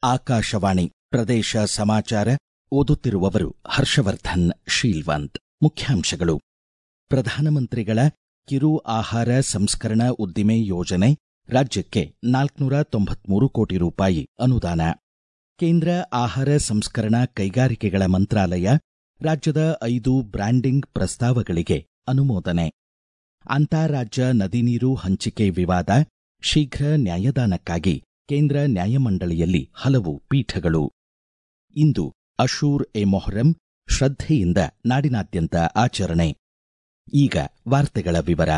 ಆಕಾಶವಾಣಿ ಪ್ರದೇಶ ಸಮಾಚಾರ ಓದುತ್ತಿರುವವರು ಹರ್ಷವರ್ಧನ್ ಶೀಲ್ವಂತ್ ಮುಖ್ಯಾಂಶಗಳು ಪ್ರಧಾನಮಂತ್ರಿಗಳ ಕಿರು ಆಹಾರ ಸಂಸ್ಕರಣಾ ಉದ್ದಿಮೆ ಯೋಜನೆ ರಾಜ್ಯಕ್ಕೆ ನಾಲ್ಕುನೂರ ತೊಂಬತ್ಮೂರು ಕೋಟಿ ರೂಪಾಯಿ ಅನುದಾನ ಕೇಂದ್ರ ಆಹಾರ ಸಂಸ್ಕರಣಾ ಕೈಗಾರಿಕೆಗಳ ಮಂತ್ರಾಲಯ ರಾಜ್ಯದ ಐದು ಬ್ರ್ಯಾಂಡಿಂಗ್ ಪ್ರಸ್ತಾವಗಳಿಗೆ ಅನುಮೋದನೆ ಅಂತಾರಾಜ್ಯ ನದಿ ನೀರು ಹಂಚಿಕೆ ವಿವಾದ ಶೀಘ್ರ ನ್ಯಾಯದಾನಕ್ಕಾಗಿ ಕೇಂದ್ರ ನ್ಯಾಯಮಂಡಳಿಯಲ್ಲಿ ಹಲವು ಪೀಠಗಳು ಇಂದು ಅಶೂರ್ ಎ ಮೊಹರಂ ಶ್ರದ್ಧೆಯಿಂದ ನಾಡಿನಾದ್ಯಂತ ಆಚರಣೆ ಈಗ ವಾರ್ತೆಗಳ ವಿವರ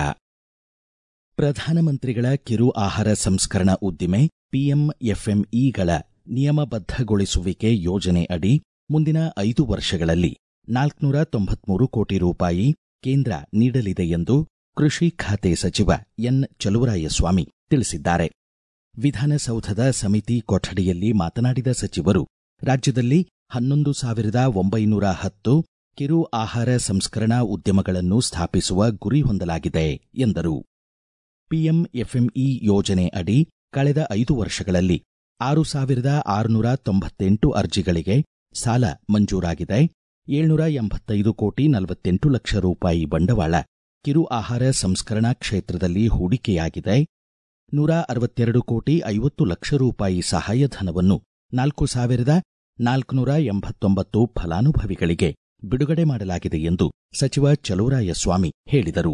ಪ್ರಧಾನಮಂತ್ರಿಗಳ ಕಿರು ಆಹಾರ ಸಂಸ್ಕರಣಾ ಉದ್ದಿಮೆ ಪಿಎಂಎಫ್ಎಂಇಗಳ ನಿಯಮಬದ್ಧಗೊಳಿಸುವಿಕೆ ಯೋಜನೆ ಅಡಿ ಮುಂದಿನ ಐದು ವರ್ಷಗಳಲ್ಲಿ ನಾಲ್ಕುನೂರ ತೊಂಬತ್ಮೂರು ಕೋಟಿ ರೂಪಾಯಿ ಕೇಂದ್ರ ನೀಡಲಿದೆ ಎಂದು ಕೃಷಿ ಖಾತೆ ಸಚಿವ ಎನ್ ಚಲುವರಾಯಸ್ವಾಮಿ ತಿಳಿಸಿದ್ದಾರೆ ವಿಧಾನಸೌಧದ ಸಮಿತಿ ಕೊಠಡಿಯಲ್ಲಿ ಮಾತನಾಡಿದ ಸಚಿವರು ರಾಜ್ಯದಲ್ಲಿ ಹನ್ನೊಂದು ಸಾವಿರದ ಒಂಬೈನೂರ ಹತ್ತು ಕಿರು ಆಹಾರ ಸಂಸ್ಕರಣಾ ಉದ್ಯಮಗಳನ್ನು ಸ್ಥಾಪಿಸುವ ಗುರಿ ಹೊಂದಲಾಗಿದೆ ಎಂದರು ಪಿಎಂಎಫ್ಎಂಇ ಯೋಜನೆ ಅಡಿ ಕಳೆದ ಐದು ವರ್ಷಗಳಲ್ಲಿ ಆರು ಸಾವಿರದ ಆರುನೂರ ತೊಂಬತ್ತೆಂಟು ಅರ್ಜಿಗಳಿಗೆ ಸಾಲ ಮಂಜೂರಾಗಿದೆ ಏಳ್ನೂರ ಎಂಬತ್ತೈದು ಕೋಟಿ ನಲವತ್ತೆಂಟು ಲಕ್ಷ ರೂಪಾಯಿ ಬಂಡವಾಳ ಕಿರು ಆಹಾರ ಸಂಸ್ಕರಣಾ ಕ್ಷೇತ್ರದಲ್ಲಿ ಹೂಡಿಕೆಯಾಗಿದೆ ನೂರ ಅರವತ್ತೆರಡು ಕೋಟಿ ಐವತ್ತು ಲಕ್ಷ ರೂಪಾಯಿ ಸಹಾಯಧನವನ್ನು ನಾಲ್ಕು ಸಾವಿರದ ನಾಲ್ಕುನೂರ ಎಂಬತ್ತೊಂಬತ್ತು ಫಲಾನುಭವಿಗಳಿಗೆ ಬಿಡುಗಡೆ ಮಾಡಲಾಗಿದೆ ಎಂದು ಸಚಿವ ಚಲುವರಾಯಸ್ವಾಮಿ ಹೇಳಿದರು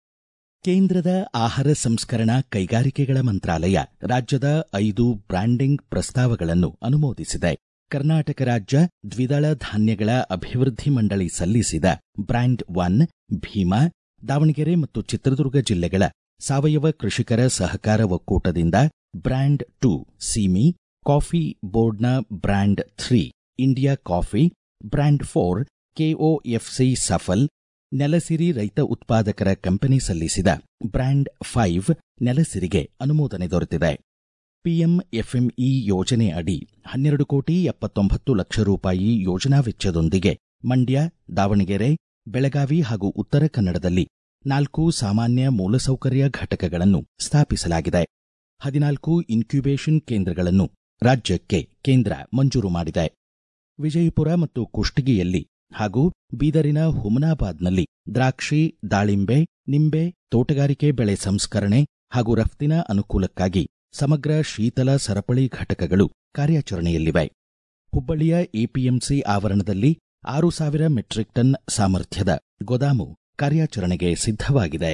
ಕೇಂದ್ರದ ಆಹಾರ ಸಂಸ್ಕರಣಾ ಕೈಗಾರಿಕೆಗಳ ಮಂತ್ರಾಲಯ ರಾಜ್ಯದ ಐದು ಬ್ರ್ಯಾಂಡಿಂಗ್ ಪ್ರಸ್ತಾವಗಳನ್ನು ಅನುಮೋದಿಸಿದೆ ಕರ್ನಾಟಕ ರಾಜ್ಯ ದ್ವಿದಳ ಧಾನ್ಯಗಳ ಅಭಿವೃದ್ಧಿ ಮಂಡಳಿ ಸಲ್ಲಿಸಿದ ಬ್ರ್ಯಾಂಡ್ ಒನ್ ಭೀಮಾ ದಾವಣಗೆರೆ ಮತ್ತು ಚಿತ್ರದುರ್ಗ ಜಿಲ್ಲೆಗಳ ಸಾವಯವ ಕೃಷಿಕರ ಸಹಕಾರ ಒಕ್ಕೂಟದಿಂದ ಬ್ರ್ಯಾಂಡ್ ಟು ಸೀಮಿ ಕಾಫಿ ಬೋರ್ಡ್ನ brand three India coffee brand four KOFC Saphal Nelasiri ರೈತ ಉತ್ಪಾದಕರ ಕಂಪನಿ ಸಲ್ಲಿಸಿದ ಬ್ರ್ಯಾಂಡ್ ಫೈವ್ ನೆಲಸಿರಿಗೆ ಅನುಮೋದನೆ ದೊರೆತಿದೆ ಪಿಎಂಎಫ್ಎಂಇ ಯೋಜನೆ ಅಡಿ ಹನ್ನೆರಡು ಕೋಟಿ ಎಪ್ಪತ್ತೊಂಬತ್ತು ಲಕ್ಷ ರೂಪಾಯಿ ಯೋಜನಾ ವೆಚ್ಚದೊಂದಿಗೆ ಮಂಡ್ಯ ದಾವಣಗೆರೆ ಬೆಳಗಾವಿ ಹಾಗೂ ಉತ್ತರ ಕನ್ನಡದಲ್ಲಿ ನಾಲ್ಕು ಸಾಮಾನ್ಯ ಮೂಲಸೌಕರ್ಯ ಘಟಕಗಳನ್ನು ಸ್ಥಾಪಿಸಲಾಗಿದೆ ಹದಿನಾಲ್ಕು ಇನ್ಕ್ಯುಬೇಷನ್ ಕೇಂದ್ರಗಳನ್ನು ರಾಜ್ಯಕ್ಕೆ ಕೇಂದ್ರ ಮಂಜೂರು ಮಾಡಿದೆ ವಿಜಯಪುರ ಮತ್ತು ಕುಷ್ಟಗಿಯಲ್ಲಿ ಹಾಗೂ ಬೀದರಿನ ಹುಮನಾಬಾದ್ನಲ್ಲಿ ದ್ರಾಕ್ಷಿ ದಾಳಿಂಬೆ ನಿಂಬೆ ತೋಟಗಾರಿಕೆ ಬೆಳೆ ಸಂಸ್ಕರಣೆ ಹಾಗೂ ರಫ್ತಿನ ಅನುಕೂಲಕ್ಕಾಗಿ ಸಮಗ್ರ ಶೀತಲ ಸರಪಳಿ ಘಟಕಗಳು ಕಾರ್ಯಾಚರಣೆಯಲ್ಲಿವೆ ಹುಬ್ಬಳ್ಳಿಯ ಎಪಿಎಂಸಿ ಆವರಣದಲ್ಲಿ ಆರು ಸಾವಿರ ಮೆಟ್ರಿಕ್ ಟನ್ ಸಾಮರ್ಥ್ಯದ ಗೋದಾಮು ಕಾರ್ಯಾಚರಣೆಗೆ ಸಿದ್ಧವಾಗಿದೆ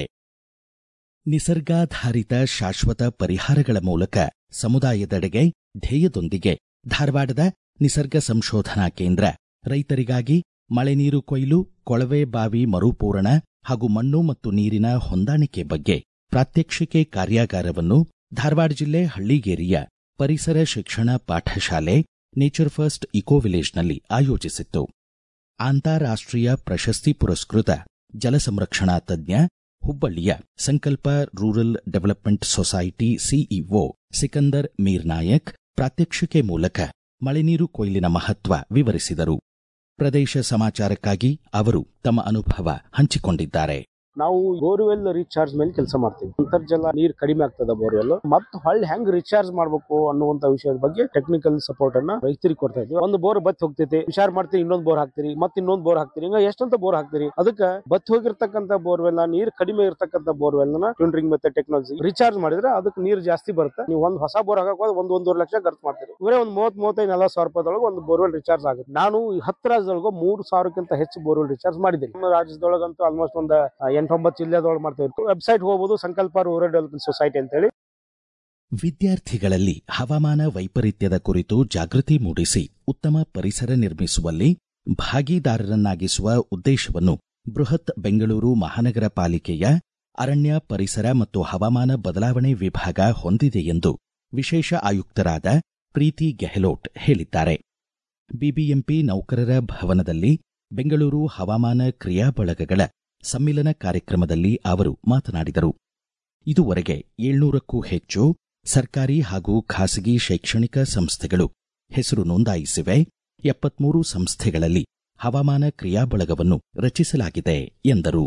ನಿಸರ್ಗಾಧಾರಿತ ಶಾಶ್ವತ ಪರಿಹಾರಗಳ ಮೂಲಕ ಸಮುದಾಯದೆಡೆಗೆ ಧ್ಯೇಯದೊಂದಿಗೆ ಧಾರವಾಡದ ನಿಸರ್ಗ ಸಂಶೋಧನಾ ಕೇಂದ್ರ ರೈತರಿಗಾಗಿ ಮಳೆ ನೀರು ಕೊಯ್ಲು ಕೊಳವೆ ಬಾವಿ ಮರುಪೂರಣ ಹಾಗೂ ಮಣ್ಣು ಮತ್ತು ನೀರಿನ ಹೊಂದಾಣಿಕೆ ಬಗ್ಗೆ ಪ್ರಾತ್ಯಕ್ಷಿಕೆ ಕಾರ್ಯಾಗಾರವನ್ನು ಧಾರವಾಡ ಜಿಲ್ಲೆ ಹಳ್ಳಿಗೇರಿಯ ಪರಿಸರ ಶಿಕ್ಷಣ ಪಾಠಶಾಲೆ ನೇಚರ್ ಫಸ್ಟ್ ಇಕೋ ವಿಲೇಜ್ನಲ್ಲಿ ಆಯೋಜಿಸಿತ್ತು ಅಂತಾರಾಷ್ಟ್ರೀಯ ಪ್ರಶಸ್ತಿ ಪುರಸ್ಕೃತ ಜಲ ಸಂರಕ್ಷಣಾ ತಜ್ಞ ಹುಬ್ಬಳ್ಳಿಯ Sankalp rural development society CEO Sikandar Mir Naik ಪ್ರಾತ್ಯಕ್ಷಿಕೆ ಮೂಲಕ ಮಳೆನೀರು ಕೊಯ್ಲಿನ ಮಹತ್ವ ವಿವರಿಸಿದರು ಪ್ರದೇಶ ಸಮಾಚಾರಕ್ಕಾಗಿ ಅವರು ತಮ್ಮ ಅನುಭವ ಹಂಚಿಕೊಂಡಿದ್ದಾರೆ ನಾವು ಬೋರ್ವೆಲ್ ರೀಚಾರ್ಜ್ ಮೇಲೆ ಕೆಲಸ ಮಾಡ್ತೀವಿ ಅಂತರ್ಜಲ ನೀರ್ ಕಡಿಮೆ ಆಗ್ತದ ಬೋರ್ವೆಲ್ ಮತ್ತೆ ಹೊಳ್ಳಿ ಹೆಂಗ್ ರೀಚಾರ್ಜ್ ಮಾಡ್ಬೇಕು ಅನ್ನುವಂತ ವಿಷಯದ ಬಗ್ಗೆ ಟೆಕ್ನಿಕಲ್ ಸಪೋರ್ಟ್ ಅನ್ನ ರೈತರಿಗೆ ಕೊಡ್ತಾ ಇದ್ವಿ ಒಂದು ಬೋರ್ ಬತ್ತಿ ಹೋಗ್ತೈತಿ ವಿಚಾರ ಮಾಡ್ತೀರಿ ಇನ್ನೊಂದ್ ಬೋರ್ ಹಾಕ್ತೀರಿ ಮತ್ತೆ ಇನ್ನೊಂದ್ ಬೋರ್ ಹಾಕ್ತೀರಿ ಹಿಂಗ ಎಷ್ಟಂತ ಬೋರ್ ಹಾಕ್ತೀರಿ ಅದಕ್ಕೆ ಬತ್ತಿ ಹೋಗಿರ್ತಕ್ಕಂಥ ಬೋರ್ವೆಲ್ ನೀರ್ ಕಡಿಮೆ ಇರ್ತಕ್ಕಂಥ ಬೋರ್ವೆಲ್ ನ ಟ್ಯೂನ್ರಿಂಗ್ ಮತ್ತೆ ಟೆಕ್ನಾಲಜಿ ರೀಚಾರ್ಜ್ ಮಾಡಿದ್ರೆ ಅದಕ್ಕೆ ನೀರ್ ಜಾಸ್ತಿ ಬರುತ್ತೆ ನೀವು ಒಂದ್ ಹೊಸ ಬೋರ್ ಹಾಕಕ್ ಹೋದ್ರೆ ಒಂದ್ ಒಂದೂವರೆ ಲಕ್ಷ ಖರ್ಚು ಮಾಡ್ತೀರಿ ಇವರೇ ಒಂದ್ ಮೂವತ್ ಮೂವತ್ತೈದು ನಲವತ್ತು ಸಾವಿರ ರೂಪಾಯಿದೊಳಗೆ ಒಂದು ಬೋರ್ವೆಲ್ ರೀಚಾರ್ಜ್ ಆಗುತ್ತೆ ನಾನು ಈ ಹತ್ತು ರಾಜ್ಯದೊಳಗೆ ಮೂರು ಸಾವಿರಕ್ಕಿಂತ ಹೆಚ್ಚು ಬೋರ್ವೆಲ್ ರೀಚಾರ್ಜ್ ಮಾಡಿದ್ದೀನಿ ನಮ್ಮ ರಾಜ್ಯದೊಳಗಂತೂ ಆಲ್ಮೋಸ್ಟ್ ಒಂದು ಎಂಟೊಂಬತ್ತು ಜಿಲ್ಲೆದೊಳಗೆ ಮಾಡ್ತೀವಿ ವೆಬ್ಸೈಟ್ ಹೋಗಬಹುದು ಸಂಕಲ್ಪ ರೂರಲ್ ಡೆವಲಪ್ಮೆಂಟ್ ಸೊಸೈಟಿ ಅಂತೇಳಿ ವಿದ್ಯಾರ್ಥಿಗಳಲ್ಲಿ ಹವಾಮಾನ ವೈಪರೀತ್ಯದ ಕುರಿತು ಜಾಗೃತಿ ಮೂಡಿಸಿ ಉತ್ತಮ ಪರಿಸರ ನಿರ್ಮಿಸುವಲ್ಲಿ ಭಾಗಿದಾರರನ್ನಾಗಿಸುವ ಉದ್ದೇಶವನ್ನು ಬೃಹತ್ ಬೆಂಗಳೂರು ಮಹಾನಗರ ಪಾಲಿಕೆಯ ಅರಣ್ಯ ಪರಿಸರ ಮತ್ತು ಹವಾಮಾನ ಬದಲಾವಣೆ ವಿಭಾಗ ಹೊಂದಿದೆ ಎಂದು ವಿಶೇಷ ಆಯುಕ್ತರಾದ ಪ್ರೀತಿ ಗೆಹ್ಲೋಟ್ ಹೇಳಿದ್ದಾರೆ ಬಿಬಿಎಂಪಿ ನೌಕರರ ಭವನದಲ್ಲಿ ಬೆಂಗಳೂರು ಹವಾಮಾನ ಕ್ರಿಯಾ ಬಳಗಗಳ ಸಮ್ಮಿಲನ ಕಾರ್ಯಕ್ರಮದಲ್ಲಿ ಅವರು ಮಾತನಾಡಿದರು ಇದುವರೆಗೆ ಏಳ್ನೂರಕ್ಕೂ ಹೆಚ್ಚು ಸರ್ಕಾರಿ ಹಾಗೂ ಖಾಸಗಿ ಶೈಕ್ಷಣಿಕ ಸಂಸ್ಥೆಗಳು ಹೆಸರು ನೋಂದಾಯಿಸಿವೆ ಎಪ್ಪತ್ಮೂರು ಸಂಸ್ಥೆಗಳಲ್ಲಿ ಹವಾಮಾನ ಕ್ರಿಯಾ ಬಳಗವನ್ನು ರಚಿಸಲಾಗಿದೆ ಎಂದರು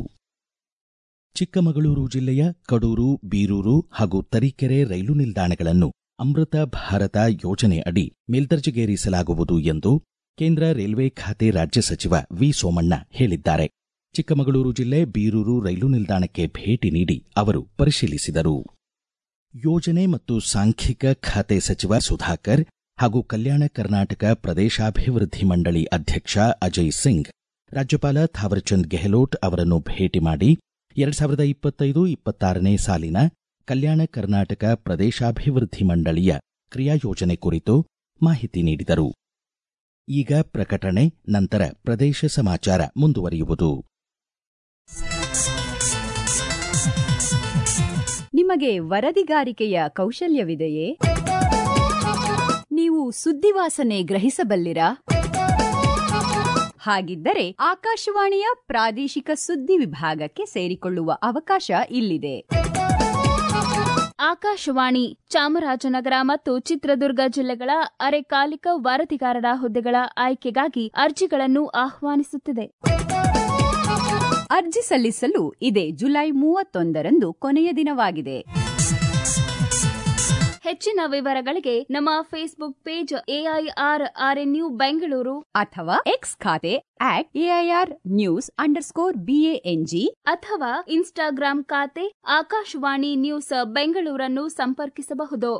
ಚಿಕ್ಕಮಗಳೂರು ಜಿಲ್ಲೆಯ ಕಡೂರು ಬೀರೂರು ಹಾಗೂ ತರೀಕೆರೆ ರೈಲು ನಿಲ್ದಾಣಗಳನ್ನು ಅಮೃತ ಭಾರತ ಯೋಜನೆ ಅಡಿ ಮೇಲ್ದರ್ಜೆಗೇರಿಸಲಾಗುವುದು ಎಂದು ಕೇಂದ್ರ ರೈಲ್ವೆ ಖಾತೆ ರಾಜ್ಯ ಸಚಿವ ವಿ ಸೋಮಣ್ಣ ಹೇಳಿದ್ದಾರೆ ಚಿಕ್ಕಮಗಳೂರು ಜಿಲ್ಲೆ ಬೀರೂರು ರೈಲು ನಿಲ್ದಾಣಕ್ಕೆ ಭೇಟಿ ನೀಡಿ ಅವರು ಪರಿಶೀಲಿಸಿದರು ಯೋಜನೆ ಮತ್ತು ಸಾಂಖ್ಯಿಕ ಖಾತೆ ಸಚಿವ ಸುಧಾಕರ್ ಹಾಗೂ ಕಲ್ಯಾಣ ಕರ್ನಾಟಕ ಪ್ರದೇಶಾಭಿವೃದ್ಧಿ ಮಂಡಳಿ ಅಧ್ಯಕ್ಷ ಅಜಯ್ ಸಿಂಗ್ ರಾಜ್ಯಪಾಲ ಥಾವರ್ಚಂದ್ ಗೆಹ್ಲೋಟ್ ಅವರನ್ನು ಭೇಟಿ ಮಾಡಿ ಎರಡ್ ಸಾವಿರದ ಇಪ್ಪತ್ತೈದು ಇಪ್ಪತ್ತಾರನೇ ಸಾಲಿನ ಕಲ್ಯಾಣ ಕರ್ನಾಟಕ ಪ್ರದೇಶಾಭಿವೃದ್ಧಿ ಮಂಡಳಿಯ ಕ್ರಿಯಾಯೋಜನೆ ಕುರಿತು ಮಾಹಿತಿ ನೀಡಿದರು ಈಗ ಪ್ರಕಟಣೆ ನಂತರ ಪ್ರದೇಶ ಸಮಾಚಾರ ಮುಂದುವರಿಯುವುದು ನಿಮಗೆ ವರದಿಗಾರಿಕೆಯ ಕೌಶಲ್ಯವಿದೆಯೇ ನೀವು ಸುದ್ದಿವಾಸನೆ ಗ್ರಹಿಸಬಲ್ಲಿರಾ ಹಾಗಿದ್ದರೆ ಆಕಾಶವಾಣಿಯ ಪ್ರಾದೇಶಿಕ ಸುದ್ದಿ ವಿಭಾಗಕ್ಕೆ ಸೇರಿಕೊಳ್ಳುವ ಅವಕಾಶ ಇಲ್ಲಿದೆ ಆಕಾಶವಾಣಿ ಚಾಮರಾಜನಗರ ಮತ್ತು ಚಿತ್ರದುರ್ಗ ಜಿಲ್ಲೆಗಳ ಅರೆಕಾಲಿಕ ವರದಿಗಾರರ ಹುದ್ದೆಗಳ ಆಯ್ಕೆಗಾಗಿ ಅರ್ಜಿಗಳನ್ನು ಆಹ್ವಾನಿಸುತ್ತಿದೆ ಅರ್ಜಿ ಸಲ್ಲಿಸಲು ಇದೇ ಜುಲೈ ಮೂವತ್ತೊಂದರಂದು ಕೊನೆಯ ದಿನವಾಗಿದೆ ಹೆಚ್ಚಿನ ವಿವರಗಳಿಗೆ ನಮ್ಮ Facebook page AIR RNU Bengaluru ಅಥವಾ ಎಕ್ಸ್ ಖಾತೆ at AIR news underscore BANG ಅಥವಾ ಇನ್ಸ್ಟಾಗ್ರಾಂ ಖಾತೆ ಆಕಾಶವಾಣಿ ನ್ಯೂಸ್ ಬೆಂಗಳೂರನ್ನು ಸಂಪರ್ಕಿಸಬಹುದು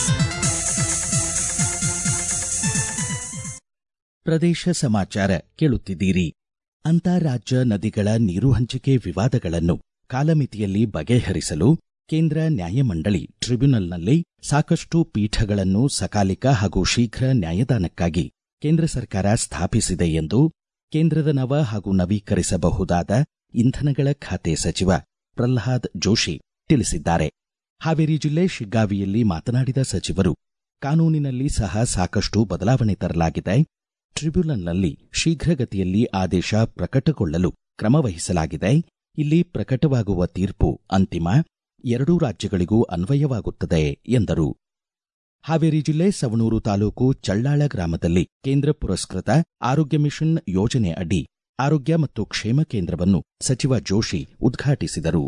ಪ್ರದೇಶ ಸಮಾಚಾರ ಕೇಳುತ್ತಿದ್ದೀರಿ ಅಂತಾರಾಜ್ಯ ನದಿಗಳ ನೀರು ಹಂಚಿಕೆ ವಿವಾದಗಳನ್ನು ಕಾಲಮಿತಿಯಲ್ಲಿ ಬಗೆಹರಿಸಲು ಕೇಂದ್ರ ನ್ಯಾಯಮಂಡಳಿ ಟ್ರಿಬ್ಯುನಲ್ನಲ್ಲಿ ಸಾಕಷ್ಟು ಪೀಠಗಳನ್ನು ಸಕಾಲಿಕ ಹಾಗೂ ಶೀಘ್ರ ನ್ಯಾಯದಾನಕ್ಕಾಗಿ ಕೇಂದ್ರ ಸರ್ಕಾರ ಸ್ಥಾಪಿಸಿದೆ ಎಂದು ಕೇಂದ್ರದ ನವ ಹಾಗೂ ನವೀಕರಿಸಬಹುದಾದ ಇಂಧನಗಳ ಖಾತೆ ಸಚಿವ ಪ್ರಲ್ಹಾದ್ ಜೋಶಿ ತಿಳಿಸಿದ್ದಾರೆ ಹಾವೇರಿ ಜಿಲ್ಲೆ ಶಿಗ್ಗಾವಿಯಲ್ಲಿ ಮಾತನಾಡಿದ ಸಚಿವರು ಕಾನೂನಿನಲ್ಲಿ ಸಹ ಸಾಕಷ್ಟು ಬದಲಾವಣೆ ತರಲಾಗಿದೆ ಟ್ರಿಬ್ಯುನಲ್ನಲ್ಲಿ ಶೀಘ್ರಗತಿಯಲ್ಲಿ ಆದೇಶ ಪ್ರಕಟಗೊಳ್ಳಲು ಕ್ರಮ ವಹಿಸಲಾಗಿದೆ ಇಲ್ಲಿ ಪ್ರಕಟವಾಗುವ ತೀರ್ಪು ಅಂತಿಮ ಎರಡೂ ರಾಜ್ಯಗಳಿಗೂ ಅನ್ವಯವಾಗುತ್ತದೆ ಎಂದರು ಹಾವೇರಿ ಜಿಲ್ಲೆ ಸವಣೂರು ತಾಲೂಕು ಚಳ್ಳಾಳ ಗ್ರಾಮದಲ್ಲಿ ಕೇಂದ್ರ ಪುರಸ್ಕೃತ ಆರೋಗ್ಯ ಮಿಷನ್ ಯೋಜನೆ ಅಡಿ ಆರೋಗ್ಯ ಮತ್ತು ಕ್ಷೇಮ ಕೇಂದ್ರವನ್ನು ಸಚಿವ ಜೋಶಿ ಉದ್ಘಾಟಿಸಿದರು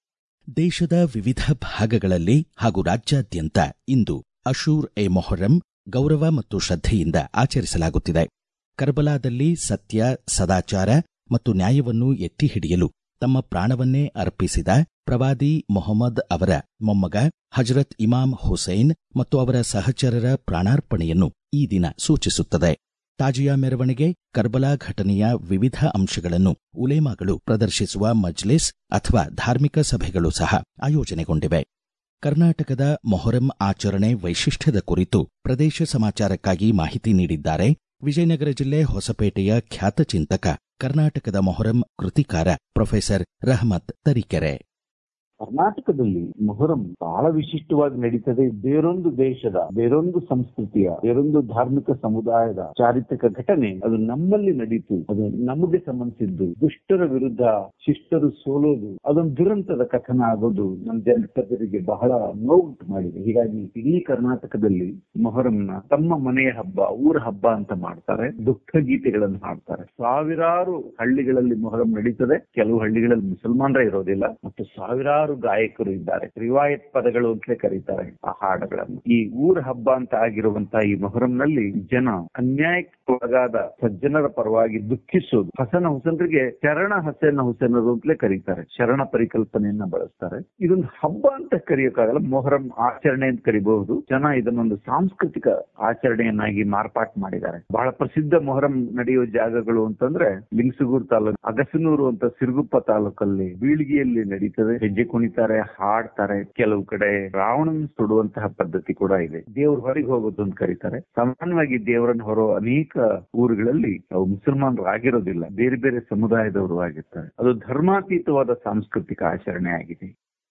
ದೇಶದ ವಿವಿಧ ಭಾಗಗಳಲ್ಲಿ ಹಾಗೂ ರಾಜ್ಯಾದ್ಯಂತ ಇಂದು ಅಶೂರ್ ಎ ಮೊಹರಂ ಗೌರವ ಮತ್ತು ಶ್ರದ್ಧೆಯಿಂದ ಆಚರಿಸಲಾಗುತ್ತಿದೆ ಕರ್ಬಲಾದಲ್ಲಿ ಸತ್ಯ ಸದಾಚಾರ ಮತ್ತು ನ್ಯಾಯವನ್ನು ಎತ್ತಿ ಹಿಡಿಯಲು ತಮ್ಮ ಪ್ರಾಣವನ್ನೇ ಅರ್ಪಿಸಿದ ಪ್ರವಾದಿ ಮೊಹಮ್ಮದ್ ಅವರ ಮೊಮ್ಮಗ ಹಜರತ್ ಇಮಾಮ್ ಹುಸೈನ್ ಮತ್ತು ಅವರ ಸಹಚರರ ಪ್ರಾಣಾರ್ಪಣೆಯನ್ನು ಈ ದಿನ ಸೂಚಿಸುತ್ತದೆ ತಾಜಿಯಾ ಮೆರವಣಿಗೆ ಕರ್ಬಲಾ ಘಟನೆಯ ವಿವಿಧ ಅಂಶಗಳನ್ನು ಉಲೇಮಾಗಳು ಪ್ರದರ್ಶಿಸುವ ಮಜ್ಲಿಸ್ ಅಥವಾ ಧಾರ್ಮಿಕ ಸಭೆಗಳು ಸಹ ಆಯೋಜನೆಗೊಂಡಿವೆ ಕರ್ನಾಟಕದ ಮೊಹರಂ ಆಚರಣೆ ವೈಶಿಷ್ಟ್ಯದ ಕುರಿತು ಪ್ರದೇಶ ಸಮಾಚಾರಕ್ಕಾಗಿ ಮಾಹಿತಿ ನೀಡಿದ್ದಾರೆ ವಿಜಯನಗರ ಜಿಲ್ಲೆ ಹೊಸಪೇಟೆಯ ಖ್ಯಾತ ಚಿಂತಕ ಕರ್ನಾಟಕದ ಮೊಹರಂ ಕೃತಿಕಾರ ಪ್ರೊಫೆಸರ್ ರಹಮತ್ ತರೀಕೆರೆ ಕರ್ನಾಟಕದಲ್ಲಿ ಮೊಹರಂ ಬಹಳ ವಿಶಿಷ್ಟವಾಗಿ ನಡೀತದೆ ಬೇರೊಂದು ದೇಶದ ಬೇರೊಂದು ಸಂಸ್ಕೃತಿಯ ಬೇರೊಂದು ಧಾರ್ಮಿಕ ಸಮುದಾಯದ ಚಾರಿತ್ರಿಕ ಘಟನೆ ಅದು ನಮ್ಮಲ್ಲಿ ನಡೀತು ಅದು ನಮಗೆ ಸಂಬಂಧಿಸಿದ್ದು ದುಷ್ಟರ ವಿರುದ್ಧ ಶಿಷ್ಟರು ಸೋಲೋದು ಅದೊಂದು ದುರಂತದ ಕಥನ ಆಗೋದು ನಮ್ಮ ಜನರಿಗೆ ಬಹಳ ನೋವುಂಟು ಮಾಡಿದೆ ಹೀಗಾಗಿ ಇಡೀ ಕರ್ನಾಟಕದಲ್ಲಿ ಮೊಹರಂನ ತಮ್ಮ ಮನೆಯ ಹಬ್ಬ ಊರ ಹಬ್ಬ ಅಂತ ಮಾಡ್ತಾರೆ ದುಃಖ ಗೀತೆಗಳನ್ನು ಹಾಡ್ತಾರೆ ಸಾವಿರಾರು ಹಳ್ಳಿಗಳಲ್ಲಿ ಮೊಹರಂ ನಡೀತದೆ ಕೆಲವು ಹಳ್ಳಿಗಳಲ್ಲಿ ಮುಸಲ್ಮಾನರೇ ಇರೋದಿಲ್ಲ ಮತ್ತು ಸಾವಿರಾರು ಗಾಯಕರು ಇದ್ದಾರೆ ರಿವಾಯತ್ ಪದಗಳು ಅಂತಲೇ ಕರೀತಾರೆ ಆ ಹಾಡುಗಳನ್ನು ಈ ಊರ ಹಬ್ಬ ಅಂತ ಆಗಿರುವಂತಹ ಈ ಮೊಹರಂನಲ್ಲಿ ಜನ ಅನ್ಯಾಯಕ್ಕೆ ಒಳಗಾದ ಸಜ್ಜನರ ಪರವಾಗಿ ದುಃಖಿಸೋದು ಹಸನ ಹುಸೇನ್ರಿಗೆ ಶರಣ ಹಸೇನ ಹುಸೇನರು ಅಂತಲೇ ಕರೀತಾರೆ ಶರಣ ಪರಿಕಲ್ಪನೆಯನ್ನ ಬಳಸ್ತಾರೆ ಇದೊಂದು ಹಬ್ಬ ಅಂತ ಕರೆಯೋಕ್ಕಾಗಲ್ಲ ಮೊಹರಂ ಆಚರಣೆ ಅಂತ ಕರಿಬಹುದು ಜನ ಇದನ್ನೊಂದು ಸಾಂಸ್ಕೃತಿಕ ಆಚರಣೆಯನ್ನಾಗಿ ಮಾರ್ಪಾಟ್ ಮಾಡಿದ್ದಾರೆ ಬಹಳ ಪ್ರಸಿದ್ಧ ಮೊಹರಂ ನಡೆಯುವ ಜಾಗಗಳು ಅಂತಂದ್ರೆ ಲಿಂಗಸುಗೂರು ತಾಲೂಕು ಅಗಸನೂರು ಅಂತ ಸಿರುಗುಪ್ಪ ತಾಲೂಕಲ್ಲಿ ಬೀಳ್ಗಿಯಲ್ಲಿ ನಡೀತದೆ ಹೆಜ್ಜೆ ಕುಣಿತಾರೆ ಹಾಡ್ತಾರೆ ಕೆಲವು ಕಡೆ ರಾವಣನ್ ಸುಡುವಂತಹ ಪದ್ಧತಿ ಕೂಡ ಇದೆ ದೇವ್ರ ಹೊರಗೆ ಹೋಗೋದು ಅಂತ ಕರೀತಾರೆ ಸಾಮಾನ್ಯವಾಗಿ ದೇವರನ್ನು ಹೊರೋ ಅನೇಕ ಊರುಗಳಲ್ಲಿ ಅವು ಮುಸಲ್ಮಾನರು ಆಗಿರೋದಿಲ್ಲ ಬೇರೆ ಬೇರೆ ಸಮುದಾಯದವರು ಆಗಿರ್ತಾರೆ ಅದು ಧರ್ಮಾತೀತವಾದ ಸಾಂಸ್ಕೃತಿಕ ಆಚರಣೆ ಆಗಿದೆ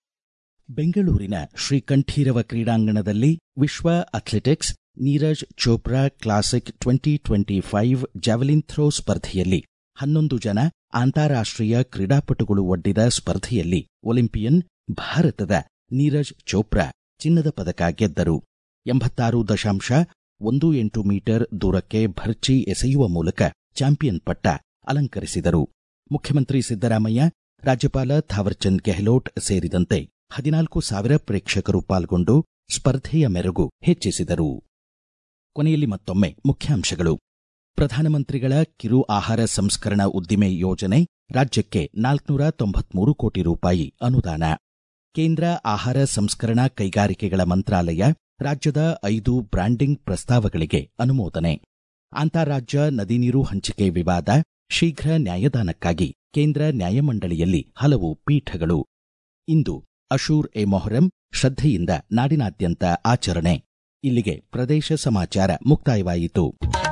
ಬೆಂಗಳೂರಿನ ಶ್ರೀಕಂಠೀರವ ಕ್ರೀಡಾಂಗಣದಲ್ಲಿ ವಿಶ್ವ athletics Neeraj Chopra classic twenty twenty five javelin throw ಸ್ಪರ್ಧೆಯಲ್ಲಿ ಹನ್ನೊಂದು ಜನ ಅಂತಾರಾಷ್ಟ್ರೀಯ ಕ್ರೀಡಾಪಟುಗಳು ಒಡ್ಡಿದ ಸ್ಪರ್ಧೆಯಲ್ಲಿ ಒಲಿಂಪಿಯನ್ ಭಾರತದ ನೀರಜ್ ಚೋಪ್ರಾ ಚಿನ್ನದ ಪದಕ ಗೆದ್ದರು ಎಂಬತ್ತಾರು ದಶಾಂಶ ಒಂದು ಎಂಟು ಮೀಟರ್ ದೂರಕ್ಕೆ ಭರ್ಚಿ ಎಸೆಯುವ ಮೂಲಕ ಚಾಂಪಿಯನ್ ಪಟ್ಟ ಅಲಂಕರಿಸಿದರು ಮುಖ್ಯಮಂತ್ರಿ ಸಿದ್ದರಾಮಯ್ಯ ರಾಜ್ಯಪಾಲ ಥಾವರ್ಚಂದ್ ಗೆಹ್ಲೋಟ್ ಸೇರಿದಂತೆ ಹದಿನಾಲ್ಕು ಸಾವಿರ ಪ್ರೇಕ್ಷಕರು ಪಾಲ್ಗೊಂಡು ಸ್ಪರ್ಧೆಯ ಮೆರುಗು ಹೆಚ್ಚಿಸಿದರು ಕೊನೆಯಲ್ಲಿ ಮತ್ತೊಮ್ಮೆ ಮುಖ್ಯಾಂಶಗಳು ಪ್ರಧಾನಮಂತ್ರಿಗಳ ಕಿರು ಆಹಾರ ಸಂಸ್ಕರಣಾ ಉದ್ದಿಮೆ ಯೋಜನೆ ರಾಜ್ಯಕ್ಕೆ ನಾಲ್ಕುನೂರ ತೊಂಬತ್ಮೂರು ಕೋಟಿ ರೂಪಾಯಿ ಅನುದಾನ ಕೇಂದ್ರ ಆಹಾರ ಸಂಸ್ಕರಣಾ ಕೈಗಾರಿಕೆಗಳ ಮಂತ್ರಾಲಯ ರಾಜ್ಯದ ಐದು ಬ್ರ್ಯಾಂಡಿಂಗ್ ಪ್ರಸ್ತಾವಗಳಿಗೆ ಅನುಮೋದನೆ ಅಂತಾರಾಜ್ಯ ನದಿ ನೀರು ಹಂಚಿಕೆ ವಿವಾದ ಶೀಘ್ರ ನ್ಯಾಯದಾನಕ್ಕಾಗಿ ಕೇಂದ್ರ ನ್ಯಾಯಮಂಡಳಿಯಲ್ಲಿ ಹಲವು ಪೀಠಗಳು ಇಂದು ಅಶೂರ್ ಎ ಮೊಹರಂ ಶ್ರದ್ಧೆಯಿಂದ ನಾಡಿನಾದ್ಯಂತ ಆಚರಣೆ ಇಲ್ಲಿಗೆ ಪ್ರದೇಶ ಸಮಾಚಾರ ಮುಕ್ತಾಯವಾಯಿತು